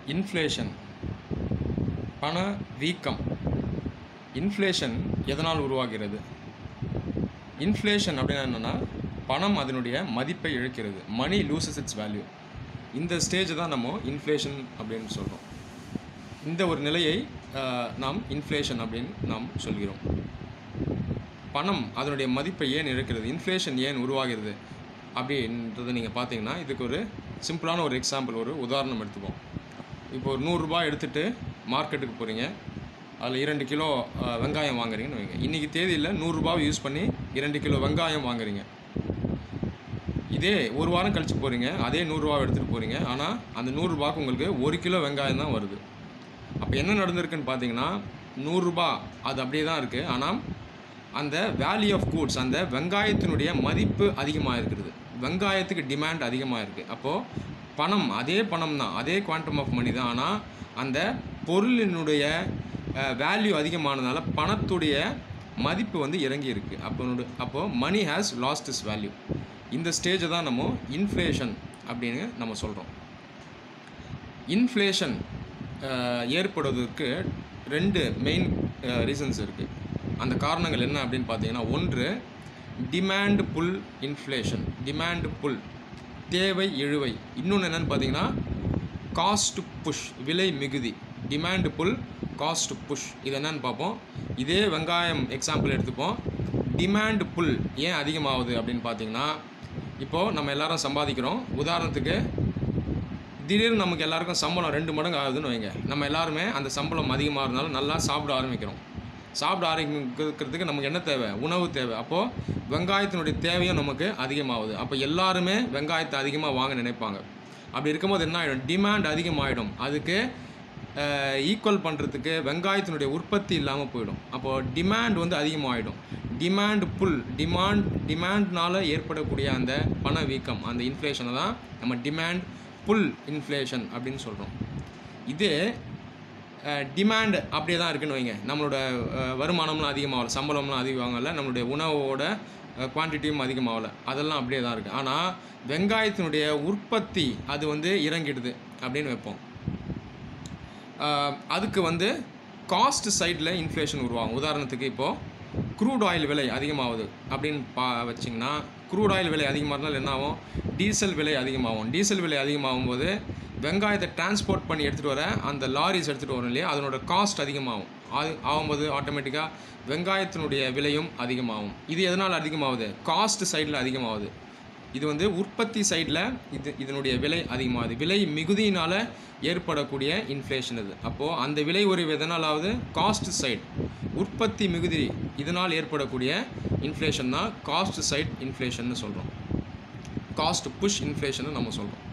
inflation பண வீக்கம் inflation எதனால் உருவாகிறது இன்ஃப்ளேஷன் அப்படின்னா என்னென்னா பணம் அதனுடைய மதிப்பை இழக்கிறது மணி லூசஸ் இட்ஸ் வேல்யூ இந்த ஸ்டேஜ் தான் நம்ம இன்ஃப்ளேஷன் அப்படின்னு சொல்கிறோம் இந்த ஒரு நிலையை ஆஹ், நாம் இன்ஃப்ளேஷன் அப்படின்னு நாம் சொல்கிறோம் பணம் அதனுடைய மதிப்பை ஏன் இழக்கிறது இன்ஃப்ளேஷன் ஏன் உருவாகிறது அப்படின்றத நீங்கள் பார்த்தீங்கன்னா இதுக்கு ஒரு சிம்பிளான ஒரு எக்ஸாம்பிள் ஒரு உதாரணம் எடுத்துப்போம் இப்போ ஒரு நூறுரூபா எடுத்துகிட்டு மார்க்கெட்டுக்கு போகிறீங்க அதில் இரண்டு கிலோ அஹ், வெங்காயம் வாங்குறீங்கன்னு வைங்க இன்றைக்கி தேதியில் நூறுரூபாவை யூஸ் பண்ணி இரண்டு கிலோ வெங்காயம் வாங்குறீங்க இதே ஒரு வாரம் கழிச்சு போகிறீங்க அதே நூறுரூவா எடுத்துகிட்டு போகிறீங்க ஆனால் அந்த நூறுரூபாக்கு உங்களுக்கு ஒரு கிலோ வெங்காயம் தான் வருது அப்போ என்ன நடந்திருக்குன்னு பார்த்தீங்கன்னா நூறுரூபா அது அப்படியே தான் இருக்குது ஆனால் அந்த வேல்யூ ஆஃப் கூட்ஸ் அந்த வெங்காயத்தினுடைய மதிப்பு அதிகமாக இருக்கிறது வெங்காயத்துக்கு டிமாண்ட் அதிகமாக இருக்குது அப்போது பணம் அதே பணம் தான் அதே குவான்டம் ஆஃப் மணி தான் ஆனால் அந்த பொருளினுடைய வேல்யூ அதிகமானதுனால பணத்துடைய மதிப்பு வந்து இறங்கி இருக்கு அப்போ அப்போது money has lost is value இந்த ஸ்டேஜை தான் நம்ம இன்ஃப்ளேஷன் அப்படின்னு நம்ம சொல்கிறோம் இன்ஃப்ளேஷன் ஏற்படுவதற்கு ரெண்டு மெயின் ரீசன்ஸ் இருக்குது அந்த காரணங்கள் என்ன அப்படின்னு பார்த்தீங்கன்னா ஒன்று demand pull inflation demand pull தேவை இழுவை இன்னொன்று என்னன்னு பார்த்தீங்கன்னா காஸ்ட் புஷ் விலை மிகுதி டிமாண்ட் புல் காஸ்ட் புஷ் இது என்னன்னு பார்ப்போம் இதே வெங்காயம் எக்ஸாம்பிள் எடுத்துப்போம் டிமாண்ட் புல் ஏன் அதிகமாகுது அப்படின்னு பார்த்தீங்கன்னா இப்போது நம்ம எல்லாரும் சம்பாதிக்கிறோம் உதாரணத்துக்கு திடீர்னு நமக்கு எல்லாருக்கும் சம்பளம் ரெண்டு மடங்கு ஆகுதுன்னு வைங்க நம்ம எல்லாருமே அந்த சம்பளம் அதிகமாக இருந்தாலும் நல்லா சாப்பிட ஆரம்பிக்கிறோம் சாப்பிட ஆரம்பிக்கிறதுக்கு நமக்கு என்ன தேவை உணவு தேவை அப்போது வெங்காயத்தினுடைய தேவையும் நமக்கு அதிகமாகுது அப்போ எல்லாருமே வெங்காயத்தை அதிகமாக வாங்க நினைப்பாங்க அப்படி இருக்கும்போது என்ன ஆகிடும் டிமாண்ட் அதிகமாகிடும் அதுக்கு ஈக்குவல் பண்ணுறதுக்கு வெங்காயத்தினுடைய உற்பத்தி இல்லாமல் போயிடும் அப்போது டிமாண்ட் வந்து அதிகமாகிடும் டிமாண்ட் புல் டிமாண்ட் டிமாண்ட்னால ஏற்படக்கூடிய அந்த பண வீக்கம் அந்த இன்ஃப்ளேஷனை தான் நம்ம டிமாண்ட் புல் இன்ஃப்ளேஷன் அப்படின்னு சொல்கிறோம் இதே டிமாண்ட் அப்படியே தான் இருக்குன்னு வைங்க நம்மளோட அஹ், வருமானம்லாம் அதிகமாகல சம்பளம்லாம் அதிகமாகல நம்மளுடைய உணவோட குவான்டிட்டியும் அதிகமாகல அதெல்லாம் அப்படியே தான் இருக்குது ஆனால் வெங்காயத்தினுடைய உற்பத்தி அது வந்து இறங்கிடுது அப்படின்னு வைப்போம் ஆஹ் அதுக்கு வந்து காஸ்ட் சைடில் இன்ஃப்ளேஷன் உருவாகும் உதாரணத்துக்கு இப்போது க்ரூட் ஆயில் விலை அதிகமாகுது அப்படின்னு பா வச்சிங்கன்னா க்ரூட் ஆயில் விலை அதிகமாக இருந்தால் என்ன ஆகும் டீசல் விலை அதிகமாகும் டீசல் விலை அதிகமாகும் போது வெங்காயத்தை டிரான்ஸ்போர்ட் பண்ணி எடுத்துகிட்டு வர அந்த லாரிஸ் எடுத்துகிட்டு வரும் இல்லையா அதனோட காஸ்ட் அதிகமாகும் அது ஆகும்போது ஆட்டோமேட்டிக்காக வெங்காயத்தினுடைய விலையும் அதிகமாகும் இது எதனால் அதிகமாகுது காஸ்ட் சைடில் அதிகமாகுது இது வந்து உற்பத்தி சைடில் இது இதனுடைய விலை அதிகமாகுது விலை மிகுதியினால் ஏற்படக்கூடிய இன்ஃப்ளேஷன் இது அப்போது அந்த விலை ஒரு எதனாலாவது காஸ்ட் சைடு உற்பத்தி மிகுதி இதனால் ஏற்படக்கூடிய இன்ஃப்ளேஷன் தான் காஸ்ட் சைட் இன்ஃப்ளேஷன்னு சொல்கிறோம் காஸ்ட் புஷ் இன்ஃப்ளேஷன் நம்ம சொல்கிறோம்